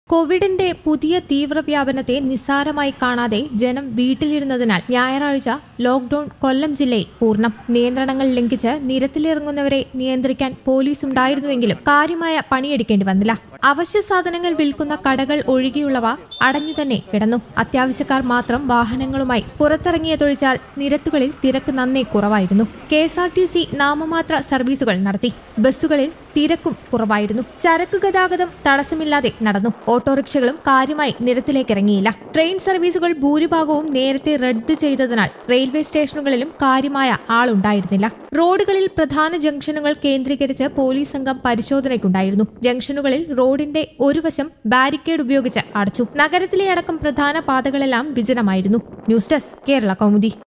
കോവിഡിന്റെ പുതിയ തീവ്രവ്യാപനത്തെ നിസ്സാരമായി കാണാതെ ജനം വീട്ടിലിരുന്നതിനാൽ ഞായറാഴ്ച ലോക്ഡൌൺ കൊല്ലം ജില്ലയിൽ പൂർണ്ണം നിയന്ത്രണങ്ങൾ ലംഘിച്ച് നിരത്തിലിറങ്ങുന്നവരെ നിയന്ത്രിക്കാൻ പോലീസ് ഉണ്ടായിരുന്നുവെങ്കിലും കാര്യമായ പണിയെടുക്കേണ്ടി വന്നില്ല അവശ്യ സാധനങ്ങൾ വിൽക്കുന്ന കടകൾ ഒഴികെയുള്ളവ അടഞ്ഞു തന്നെ കിടന്നു അത്യാവശ്യക്കാർ മാത്രം വാഹനങ്ങളുമായി പുറത്തിറങ്ങിയതൊഴിച്ചാൽ നിരത്തുകളിൽ തിരക്ക് നന്നേ കുറവായിരുന്നു K S R T C നാമമാത്ര സർവീസുകൾ നടത്തി ബസ്സുകളിൽ തിരക്കും കുറവായിരുന്നു ചരക്ക് ഗതാഗതം തടസ്സമില്ലാതെ നടന്നു ഓട്ടോറിക്ഷകളും കാര്യമായി നിരത്തിലേക്ക് ഇറങ്ങിയില്ല ട്രെയിൻ സർവീസുകൾ ഭൂരിഭാഗവും നേരത്തെ റദ്ദ് ചെയ്തതിനാൽ റെയിൽവേ സ്റ്റേഷനുകളിലും കാര്യമായ ആളുണ്ടായിരുന്നില്ല റോഡുകളിൽ പ്രധാന ജംഗ്ഷനുകൾ കേന്ദ്രീകരിച്ച് പോലീസ് സംഘം പരിശോധനയ്ക്കുണ്ടായിരുന്നു ജംഗ്ഷനുകളിൽ റോഡിന്റെ ഒരു വശം ബാരിക്കേഡ് ഉപയോഗിച്ച് അടച്ചു നഗരത്തിലെ അടക്കം പ്രധാന പാതകളെല്ലാം വിജനമായിരുന്നു ന്യൂസ് ഡെസ്ക് കേരള കൗമുദി